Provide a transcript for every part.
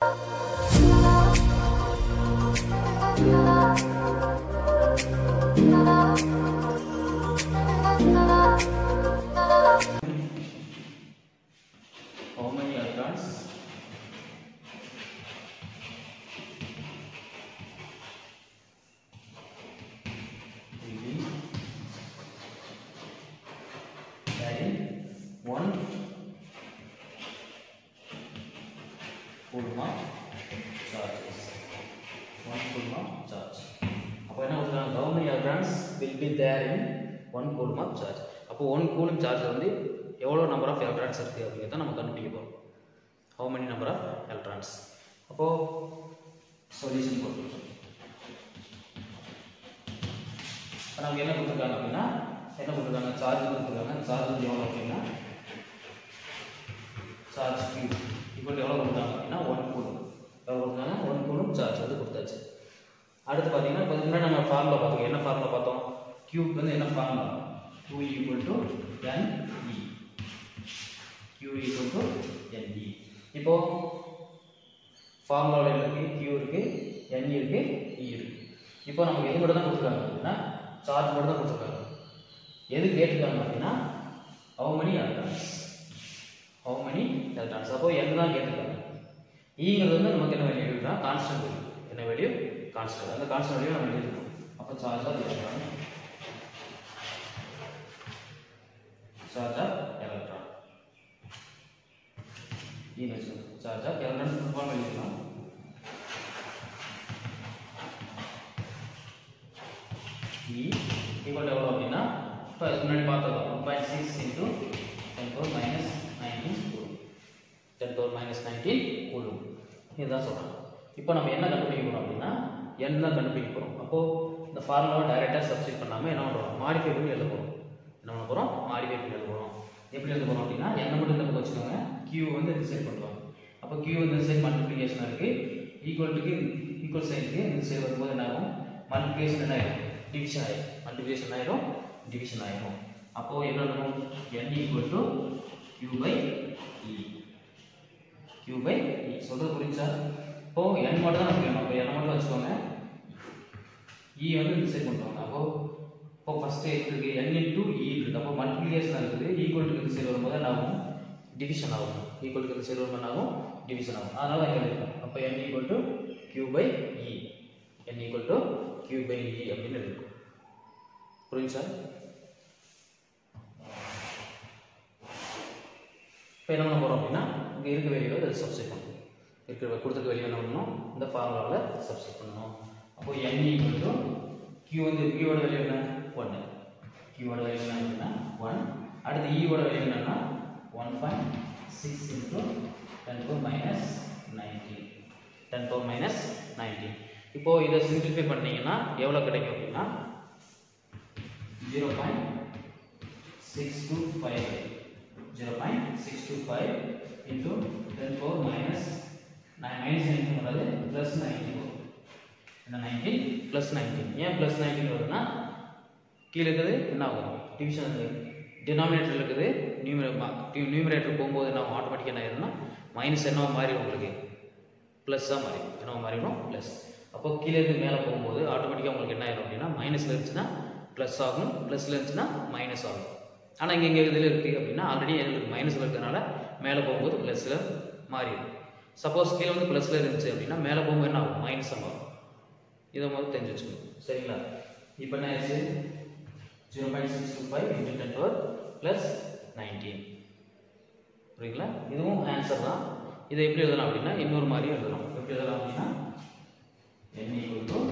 How many electrons? will be carrying one coulomb of charges. One coulomb of charge. அப்போ என்ன கொடுக்குறாங்க how many electrons will be there in one coulomb of charge அப்போ one coulomb charge வந்து எவ்வளோ number of electrons இருக்குது அப்படிங்கிறத நம்ம கண்டுபிடிக்க போகிறோம் how many number of electrons அப்போ சொல்யூஷன் போட்டுருக்கோம் இப்போ நமக்கு என்ன கொடுத்துருக்காங்க அப்படின்னா என்ன கொடுத்துருக்காங்க சார்ஜ் கொடுத்துருக்காங்க சார்ஜ் வந்து எவ்வளோ அப்படின்னா சார்ஜ் கியூ இப்போ எவ்வளோ கொடுத்தாங்க அப்படின்னா ஒன் கூலும் எவ்வளோ கொடுத்தாங்க ஒன் கூலும் சார்ஜ் வந்து கொடுத்தாச்சு அடுத்து பார்த்தீங்கன்னா இப்போ முன்னாடி நம்ம ஃபார்முலா பார்த்தோம் என்ன ஃபார்முலா பார்த்தோம் கியூக்கு வந்து என்ன formula q equal to n e q equal to n e இப்போ ஃபார்முலாவில் இருக்கு q இருக்கு n இருக்கு e இருக்கு இப்போ நமக்கு எது மட்டும் தான் கொடுத்துருக்காங்க அப்படின்னா சார்ஜ் மட்டும் தான் கொடுத்துருக்காங்க எது கேட்டிருக்காங்க அப்படின்னா how many electrons how many electrons அப்போ n தான் கேட்டிருக்காங்க ஈங்கிறது வந்து நமக்கு என்ன வேல்யூ இருக்குன்னா கான்ஸ்டன்ட் வேல்யூ என்ன வேல்யூ கான்ஸ்டன்ட் அந்த கான்ஸ்டன்ட் வேல்யூ நம்ம எழுதிருக்கோம் அப்போ charge of electron charge of electron e வச்சுக்கோங்க charge of electron full form எழுதிக்கலாம் இ ஈக்குவல் எவ்வளோ அப்படின்னா இப்போ அதுக்கு முன்னாடி பார்த்தோம் one point six into ten power minus nineteen coulomb ten power minus nineteen coulomb இதுதான் சொல்கிறேன் இப்போ நம்ம என்ன கண்டுபிடிக்க போகிறோம் அப்படின்னா n தான் கண்டுபிடிக்க போகிறோம் அப்போது இந்த ஃபார்முலாவை டைரெக்டாக சப்ஸ்டிட் பண்ணாமல் என்ன பண்ணுறோம் மாடிஃபை பண்ணி எழுத போகிறோம் என்ன பண்ண போகிறோம் மாடிஃபை பண்ணி எழுத போகிறோம் எப்படி எழுத போகிறோம் அப்படின்னா n மட்டும் இந்த பக்கம் வச்சுக்கோங்க q வந்து இந்த சைடு பண்ணுவாங்க அப்போ q வந்து இந்த சைடு மல்டிப்ளிகேஷன் இருக்குது ஈக்குவல்ட்டுக்கு ஈக்குவல் சைடுக்கு இந்த சைடு வரும்போது என்ன ஆகும் மல்டிப்ளிகேஷன் என்ன ஆயிடும் டிவிஷன் ஆயிடும் மல்டிப்ளிகேஷன் ஆயிடும் டிவிஷன் ஆயிடும் அப்போது என்ன இருக்கும் n equal to q by e q by e சொல்கிறது புரிஞ்சா இப்போ n மட்டும் தான் நமக்கு வேணும் அப்போ n மட்டும் வச்சுக்கோங்க e வந்து இந்த சைடு கொண்டு வாங்க அப்போ இப்போ ஃபர்ஸ்ட் இருக்கு n இன்டூ e இருக்கு அப்போ மல்டிப்ளிகேஷன் இருக்குது ஈக்குவல் டு இந்த சைடு வரும்போது என்ன ஆகும் டிவிஷன் ஆகும் ஈக்குவல் டு இந்த சைடு வரும்போது என்ன ஆகும் டிவிஷன் ஆகும் அதனால இங்கே எழுதிருக்கோம் அப்போ n equal to q by e n equal to q by e அப்படின்னு எழுதிருக்கோம் புரியுங்க சார் இப்போ என்ன பண்ண போகிறோம் அப்படின்னா இங்கே இருக்க வேல்யூவை அதை சப்ஸ்டிட் பண்ணணும் இருக்கிற கொடுத்துருக்க வேல்யூ என்ன பண்ணணும் இந்த ஃபார்முலாவில் சப்ஸ்டிட் பண்ணணும் அப்போ n ஈக்குவல் டு q வந்து q ஓட வேல்யூ என்ன ஒன்று q ஓட வேல்யூ என்ன அப்படின்னா ஒன் அடுத்து e ஓட வேல்யூ என்னன்னா one point six into ten power minus nineteen ten power minus nineteen இப்போ இதை சிம்பிளிஃபை பண்ணீங்கன்னா எவ்வளோ கிடைக்கும் அப்படின்னா zero point six two five zero point six two five into ten power minus nine minus nineteen வராது plus nineteen வரும் என்ன nineteen plus nineteen ஏன் ப்ளஸ் நைன்டீன் வருதுன்னா கீழே இருக்குது என்ன ஆகும் டிவிஷன் டினாமினேட்டர் இருக்குது நியூமரேட்டர் நியூமரேட்டர் போகும்போது என்ன ஆகும் ஆட்டோமேட்டிக்காக என்ன ஆயிரும்னா மைனஸ் என்ன மாறிடும் உங்களுக்கு ப்ளஸ்ஸாக மாறிடும் என்ன மாறிடும் ப்ளஸ் அப்போ கீழே இருந்து மேலே போகும்போது ஆட்டோமேட்டிக்காக உங்களுக்கு என்ன ஆயிரும் அப்படின்னா மைனஸில் இருந்துச்சுன்னா ப்ளஸ் ஆகும் ப்ளஸில் இருந்துச்சுன்னா மைனஸ் ஆகும் ஆனால் இங்கே இங்கே இதில் இருக்குது அப்படின்னா ஆல்ரெடி எங்களுக்கு மைனஸில் இருக்கிறதுனால மேலே போகும்போது ப்ளஸில் மாறிடும் சப்போஸ் கீழே வந்து ப்ளஸில் இருந்துச்சு அப்படின்னா மேலே போகும்போது என்ன ஆகும் மைனஸாக மாறும் இதை முதல்ல தெரிஞ்சு வச்சுக்கணும் சரிங்களா இப்போ என்ன ஆயிடுச்சு zero point six two five into ten power plus nineteen புரியுங்களா இதுவும் ஆன்சர் தான் இதை எப்படி எழுதலாம் அப்படின்னா இன்னொரு மாதிரி எழுதலாம் எப்படி எழுதலாம் அப்படின்னா n equal to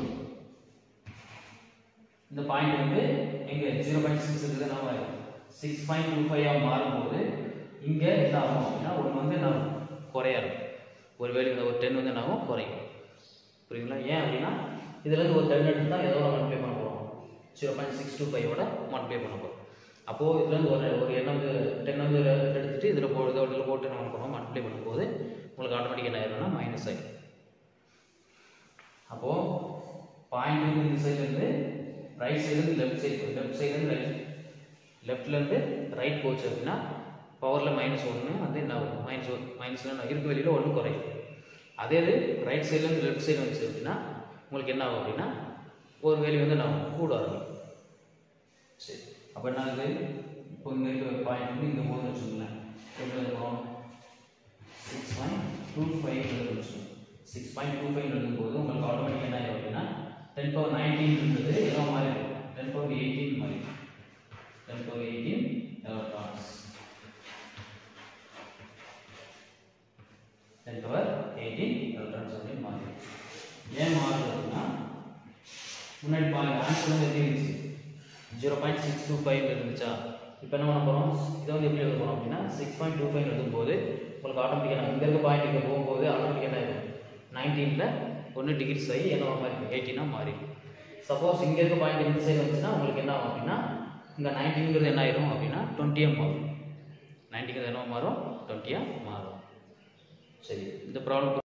இந்த பாயிண்ட் வந்து எங்க ஜீரோ பாயிண்ட் சிக்ஸ் இருக்குது நம்ம சிக்ஸ் பாயிண்ட் டூ ஃபைவ் மாறும்போது இங்கே என்ன ஆகும் அப்படின்னா ஒன்று வந்து என்ன ஆகும்? குறையா இருக்கும் ஒரு வேலை இந்த ஒரு டென் வந்து என்ன ஆகும் குறையும் புரியுங்களா ஏன் அப்படின்னா இதுலேருந்து ஒரு டென் எடுத்து தான் எதோட மல்டிப்ளை பண்ண போகிறோம் ஜீரோ பாயிண்ட் சிக்ஸ் டூ ஃபைவோட மல்டிப்ளை பண்ண போகிறோம் அப்போது இதுலேருந்து ஒரு ஒரு எண்ணம் வந்து டென் வந்து எடுத்துட்டு இதில் போ இதில் போட்டு என்ன பண்ண போகிறோம் மல்டிப்ளை பண்ணும்போது உங்களுக்கு ஆட்டோமேட்டிக்காக என்ன ஆயிரும்னா மைனஸ் ஆகிடும் அப்போது பாயிண்ட் வந்து இந்த சைட்லேருந்து ரைட் சைடுலேருந்து லெஃப்ட் சைடு லெஃப்ட் சைடுலேருந்து ரைட் லெஃப்ட்லேருந்து ரைட் போச்சு அப்படின்னா பவரில் மைனஸ் ஒன்று வந்து என்ன ஆகும் மைனஸ் மைனஸில் இருக்க வெளியில் ஒன்று குறையும் அதே இது ரைட் சைட்லேருந்து லெஃப்ட் சைடு வந்துச்சு அப்படின்னா உங்களுக்கு என்ன ஆகும் அப்படின்னா ஒரு வேல்யூ வந்து நான் கூட ஆரம்பிக்கும் சரி அப்போ என்ன ஆகுது இப்போ இங்கே இருக்கிற பாயிண்ட் வந்து இங்கே போகுதுன்னு வச்சுக்கோங்களேன் எவ்வளோ இருக்கும் சிக்ஸ் பாயிண்ட் டூ ஃபைவ் வச்சுக்கோங்க சிக்ஸ் பாயிண்ட் டூ ஃபைவ் எழுதும்போது உங்களுக்கு ஆட்டோமேட்டிக் என்ன ஆகும் அப்படின்னா டென் பவர் நைன்டீன்ன்றது எதோ மாதிரி இருக்கும் டென் பவர் எயிட்டீன் மாதிரி ten power eighteen electrons ten power eighteen electrons அப்படின்னு மாறி ஏன் மாறுது அப்படின்னா முன்னாடி பாருங்க ஆன்சர் வந்து எப்படி இருந்துச்சு zero point six two five இருந்துச்சா இப்போ என்ன பண்ண போகிறோம் இதை வந்து எப்படி எழுத போகிறோம் அப்படின்னா சிக்ஸ் பாயிண்ட் டூ ஃபைவ் எழுதும்போது உங்களுக்கு ஆட்டோமேட்டிக்காக இங்கே இருக்க பாயிண்ட் இங்கே போகும்போது ஆட்டோமேட்டிக்காக என்ன ஆகும் நைன்டீனில் ஒன்று டிகிரிஸ் ஆகி என்ன மாதிரி இருக்கும் எயிட்டீனாக மாறி சப்போஸ் இங்கே இருக்க பாயிண்ட் இந்த சைடு வந்துச்சுன்னா உங்களுக்கு என்ன ஆகும் அப்படின்னா இங்கே நைன்டீன்கிறது என்ன ஆயிரும் அப்படின்னா டுவெண்ட்டியாக மாறும் நைன்டீங்கிறது என்ன மாறும் டுவெண்ட்டியாக மாறும் சரி இந்த ப்ராப்ளம்